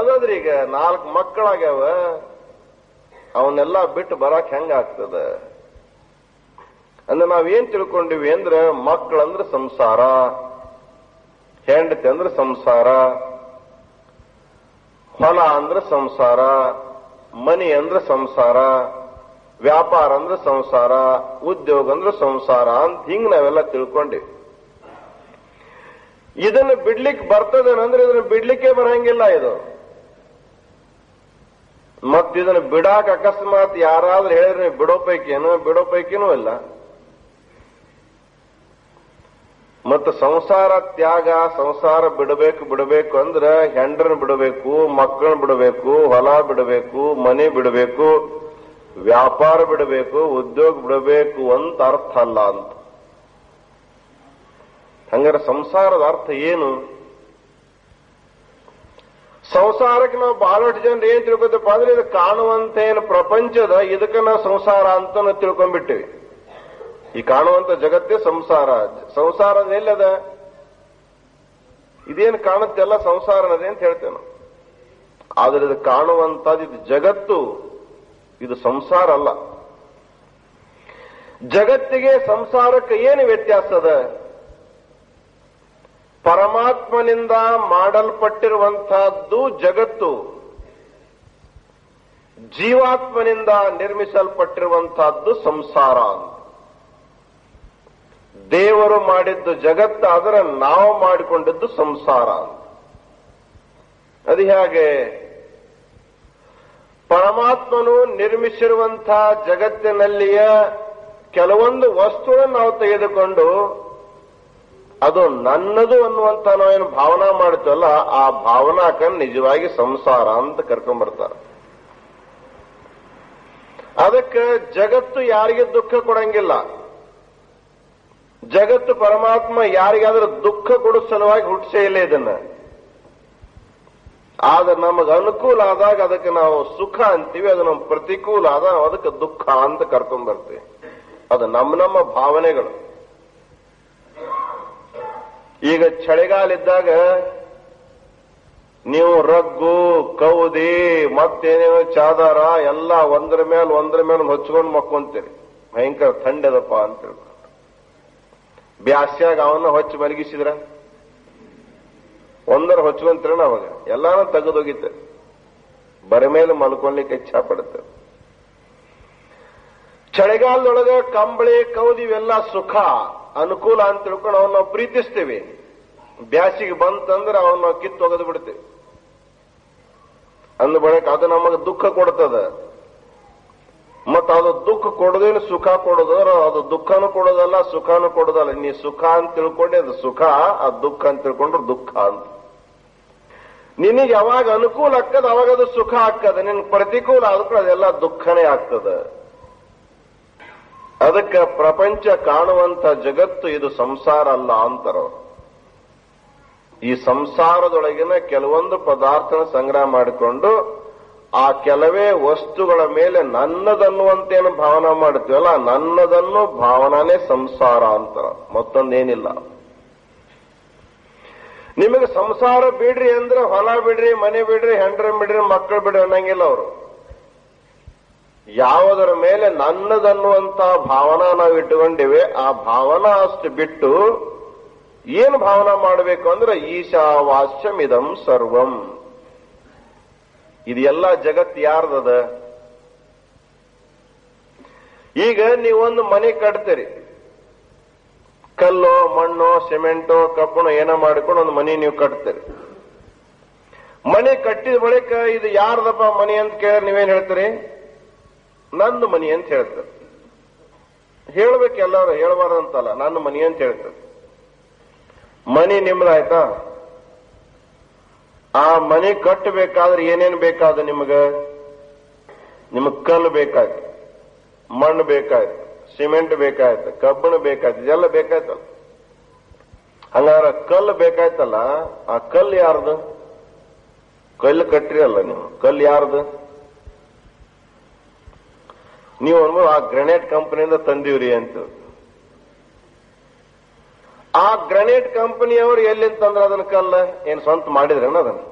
ಬೆಳೆದದ್ರಿ ಈಗ ನಾಲ್ಕು ಮಕ್ಕಳಾಗ್ಯಾವ ಅವನ್ನೆಲ್ಲ ಬಿಟ್ಟು ಬರಾಕ್ ಹೆಂಗ ಆಗ್ತದ ಅಂದ್ರೆ ನಾವೇನ್ ತಿಳ್ಕೊಂಡಿವಿ ಅಂದ್ರೆ ಮಕ್ಕಳಂದ್ರೆ ಸಂಸಾರ ಹೆಂಡತಿ ಅಂದ್ರೆ ಸಂಸಾರ ಹೊಲ ಅಂದ್ರೆ ಸಂಸಾರ ಮನಿ ಅಂದ್ರೆ ಸಂಸಾರ ವ್ಯಾಪಾರ ಅಂದ್ರೆ ಸಂಸಾರ ಉದ್ಯೋಗ ಅಂದ್ರೆ ಸಂಸಾರ ಅಂತ ಹಿಂಗ್ ನಾವೆಲ್ಲ ತಿಳ್ಕೊಂಡಿವಿ ಇದನ್ನ ಬಿಡ್ಲಿಕ್ಕೆ ಬರ್ತದೇನಂದ್ರೆ ಇದನ್ನ ಬಿಡ್ಲಿಕ್ಕೆ ಬರಂಗಿಲ್ಲ ಇದು ಮತ್ ಇದನ್ನ ಬಿಡಾಕ ಅಕಸ್ಮಾತ್ ಯಾರಾದ್ರೂ ಹೇಳಿದ್ರೆ ನೀವು ಬಿಡೋ ಪೈಕೇನು ಬಿಡೋ ಪೈಕಿನೂ ಇಲ್ಲ ಮತ್ತು ಸಂಸಾರ ತ್ಯಾಗ ಸಂಸಾರ ಬಿಡಬೇಕು ಬಿಡಬೇಕು ಅಂದ್ರ ಹೆಂಡ್ರನ್ ಬಿಡಬೇಕು ಮಕ್ಕಳನ್ನ ಬಿಡಬೇಕು ಹೊಲ ಬಿಡಬೇಕು ಮನೆ ಬಿಡಬೇಕು ವ್ಯಾಪಾರ ಬಿಡಬೇಕು ಉದ್ಯೋಗ ಬಿಡಬೇಕು ಅಂತ ಅರ್ಥ ಅಲ್ಲ ಅಂತ ಹಂಗಾರೆ ಸಂಸಾರದ ಅರ್ಥ ಏನು ಸಂಸಾರಕ್ಕೆ ನಾವು ಬಹಳಷ್ಟು ಜನರು ಏನ್ ತಿಳ್ಕೊತಪ್ಪ ಅಂದ್ರೆ ಇದು ಕಾಣುವಂತ ಏನು ಪ್ರಪಂಚದ ಇದಕ್ಕೆ ನಾವು ಸಂಸಾರ ಅಂತ ನಾವು ತಿಳ್ಕೊಂಡ್ಬಿಟ್ಟಿವಿ ಈ ಕಾಣುವಂತ ಜಗತ್ತೇ ಸಂಸಾರ ಸಂಸಾರ ಎಲ್ಲದ ಇದೇನು ಕಾಣುತ್ತೆಲ್ಲ ಸಂಸಾರನದೇ ಅಂತ ಹೇಳ್ತೇವೆ ನಾವು ಆದ್ರೆ ಇದು ಕಾಣುವಂತದ್ದು ಇದು ಜಗತ್ತು ಇದು ಸಂಸಾರ ಅಲ್ಲ ಜಗತ್ತಿಗೆ ಸಂಸಾರಕ್ಕೆ ಏನು ವ್ಯತ್ಯಾಸ ಅದ ಪರಮಾತ್ಮನಿಂದ ಮಾಡಲ್ಪಟ್ಟಿರುವಂತಹದ್ದು ಜಗತ್ತು ಜೀವಾತ್ಮನಿಂದ ನಿರ್ಮಿಸಲ್ಪಟ್ಟಿರುವಂತಹದ್ದು ಸಂಸಾರ ಅಂತ ದೇವರು ಮಾಡಿದ್ದು ಜಗತ್ತು ಅದರ ನಾವು ಮಾಡಿಕೊಂಡಿದ್ದು ಸಂಸಾರ ಅಂತ ಅದು ಹೇಗೆ ಪರಮಾತ್ಮನು ನಿರ್ಮಿಸಿರುವಂತಹ ಜಗತ್ತಿನಲ್ಲಿಯ ಕೆಲವೊಂದು ವಸ್ತುಗಳನ್ನು ನಾವು ತೆಗೆದುಕೊಂಡು ಅದು ನನ್ನದು ಅನ್ನುವಂತ ನಾವೇನು ಭಾವನಾ ಮಾಡ್ತೀವಲ್ಲ ಆ ಭಾವನಾಕ ನಿಜವಾಗಿ ಸಂಸಾರ ಅಂತ ಕರ್ಕೊಂಡ್ಬರ್ತಾರೆ ಅದಕ್ಕೆ ಜಗತ್ತು ಯಾರಿಗೆ ದುಃಖ ಕೊಡಂಗಿಲ್ಲ ಜಗತ್ತು ಪರಮಾತ್ಮ ಯಾರಿಗಾದ್ರೂ ದುಃಖ ಕೊಡೋ ಸಲುವಾಗಿ ಹುಟ್ಟಿಸೇ ಇಲ್ಲ ಇದನ್ನ ಆದ್ರೆ ನಮಗೆ ಅನುಕೂಲ ಆದಾಗ ಅದಕ್ಕೆ ನಾವು ಸುಖ ಅಂತೀವಿ ಅದು ನಮ್ಗೆ ಪ್ರತಿಕೂಲ ಆದಾಗ ನಾವು ಅದಕ್ಕೆ ದುಃಖ ಅಂತ ಕರ್ಕೊಂಡ್ ಬರ್ತೀವಿ ಅದು ನಮ್ಮ ನಮ್ಮ ಭಾವನೆಗಳು ಈಗ ಚಳಿಗಾಲ ಇದ್ದಾಗ ನೀವು ರಗ್ಗು ಕೌದಿ ಮತ್ತೇನೇನೋ ಚಾದಾರ ಎಲ್ಲ ಒಂದ್ರ ಮೇಲೆ ಒಂದ್ರ ಮೇಲೆ ಹೊಚ್ಕೊಂಡು ಮಕ್ಕೊಂತೀರಿ ಭಯಂಕರ ಥಂಡದಪ್ಪ ಅಂತ ತಿಳ್ಕೊಂಡು ಬ್ಯಾಸ್ಯಾಗ ಅವನ್ನ ಹೊಚ್ಚಿ ಮಲಗಿಸಿದ್ರ ಒಂದರ ಹೊಚ್ಕೊಂತೀರಣ ಅವಾಗ ಎಲ್ಲಾನು ತೆಗೆದೋಗಿತ್ತೆ ಬರ ಮೇಲೆ ಮಲ್ಕೊಳ್ಲಿಕ್ಕೆ ಇಚ್ಛಾ ಪಡುತ್ತೆ ಚಳಿಗಾಲದೊಳಗ ಕಂಬಳಿ ಕೌದಿ ಇವೆಲ್ಲ ಸುಖ ಅನುಕೂಲ ಅಂತ ತಿಳ್ಕೊಂಡು ಅವನ್ನ ನಾವು ಪ್ರೀತಿಸ್ತೀವಿ ಬ್ಯಾಸಿಗೆ ಬಂತಂದ್ರೆ ಅವನ್ನ ನಾವು ಕಿತ್ತು ಒಗೆದು ಬಿಡ್ತೀವಿ ಅಂದ ಬಳಿಕ ಅದು ನಮಗೆ ದುಃಖ ಕೊಡ್ತದ ಮತ್ತ ಅದು ದುಃಖ ಕೊಡೋದೇನು ಸುಖ ಕೊಡೋದ್ರ ಅದು ದುಃಖನೂ ಕೊಡೋದಲ್ಲ ಸುಖನೂ ಕೊಡೋದಲ್ಲ ನೀ ಸುಖ ಅಂತ ತಿಳ್ಕೊಂಡೆ ಅದು ಸುಖ ಅದು ದುಃಖ ಅಂತ ತಿಳ್ಕೊಂಡ್ರೆ ದುಃಖ ಅಂತ ನಿನಗೆ ಯಾವಾಗ ಅನುಕೂಲ ಆಗ್ತದ ಅವಾಗ ಅದು ಸುಖ ಆಗ್ತದ ನಿನ್ ಪ್ರತಿಕೂಲ ಆದ್ರೂ ಅದೆಲ್ಲ ದುಃಖನೇ ಆಗ್ತದ ಅದಕ್ಕೆ ಪ್ರಪಂಚ ಕಾಣುವಂತ ಜಗತ್ತು ಇದು ಸಂಸಾರ ಅಲ್ಲ ಅಂತಾರ ಈ ಸಂಸಾರದೊಳಗಿನ ಕೆಲವೊಂದು ಪದಾರ್ಥ ಸಂಗ್ರಹ ಮಾಡಿಕೊಂಡು ಆ ಕೆಲವೇ ವಸ್ತುಗಳ ಮೇಲೆ ನನ್ನದನ್ನುವಂತೇನು ಭಾವನಾ ಮಾಡ್ತೀವಲ್ಲ ನನ್ನದನ್ನು ಭಾವನಾನೇ ಸಂಸಾರ ಅಂತಾರ ಮತ್ತೊಂದೇನಿಲ್ಲ ನಿಮಗೆ ಸಂಸಾರ ಬಿಡ್ರಿ ಅಂದ್ರೆ ಹೊಲ ಬಿಡ್ರಿ ಮನೆ ಬಿಡ್ರಿ ಹೆಂಡ್ರ ಬಿಡ್ರಿ ಮಕ್ಕಳು ಬಿಡ್ರಿ ಅನ್ನಂಗಿಲ್ಲ ಅವರು ಯಾವುದರ ಮೇಲೆ ನನ್ನದನ್ನುವಂತ ಭಾವನಾ ನಾವು ಇಟ್ಟುಕೊಂಡಿವೆ ಆ ಭಾವನಾ ಅಷ್ಟು ಬಿಟ್ಟು ಏನು ಭಾವನಾ ಮಾಡಬೇಕು ಅಂದ್ರೆ ಈಶಾವಾಸ್ಯಮಿದಂ ಸರ್ವಂ ಇದೆಲ್ಲ ಜಗತ್ ಯಾರ್ದದ ಈಗ ನೀವೊಂದು ಮನೆ ಕಟ್ತೀರಿ ಕಲ್ಲು ಮಣ್ಣು ಸಿಮೆಂಟು ಕಬ್ಬಣ ಏನೋ ಮಾಡಿಕೊಂಡು ಒಂದು ಮನೆ ನೀವು ಕಟ್ತೀರಿ ಮನೆ ಕಟ್ಟಿದ ಬಳಿಕ ಇದು ಯಾರ್ದಪ್ಪ ಮನೆ ಅಂತ ಕೇಳಿ ನೀವೇನ್ ಹೇಳ್ತೀರಿ ನಂದು ಮನಿ ಅಂತ ಹೇಳ್ತಾರೆ ಹೇಳ್ಬೇಕು ಎಲ್ಲರೂ ಹೇಳ್ಬಾರ್ದಂತಲ್ಲ ನನ್ನ ಮನಿ ಅಂತ ಹೇಳ್ತಾರೆ ಮನಿ ನಿಮ್ದಾಯ್ತಾ ಆ ಮನೆ ಕಟ್ಟಬೇಕಾದ್ರೆ ಏನೇನು ಬೇಕಾದ ನಿಮಗ ನಿಮಗ್ ಕಲ್ಲು ಬೇಕಾಯ್ತು ಮಣ್ಣು ಬೇಕಾಯ್ತು ಸಿಮೆಂಟ್ ಬೇಕಾಯ್ತು ಕಬ್ಬಣ ಬೇಕಾಯ್ತು ಇದೆಲ್ಲ ಬೇಕಾಯ್ತಲ್ಲ ಹಂಗಾರ ಕಲ್ಲು ಬೇಕಾಯ್ತಲ್ಲ ಆ ಕಲ್ಲು ಯಾರ್ದು ಕಲ್ಲು ಕಟ್ರಿ ಅಲ್ಲ ನೀವು ಕಲ್ಲು ಯಾರ್ದು ನೀವು ಅನ್ಬೋದು ಆ ಗ್ರೆನೇಟ್ ಕಂಪನಿಯಿಂದ ತಂದೀವ್ರಿ ಅಂತ ಆ ಗ್ರೆನೇಟ್ ಕಂಪನಿಯವರು ಎಲ್ಲಿಂದ ತಂದ್ರ ಅದನ್ನ ಕಲ್ಲ ಏನ್ ಸ್ವಂತ ಮಾಡಿದ್ರೇನ ಅದನ್ನ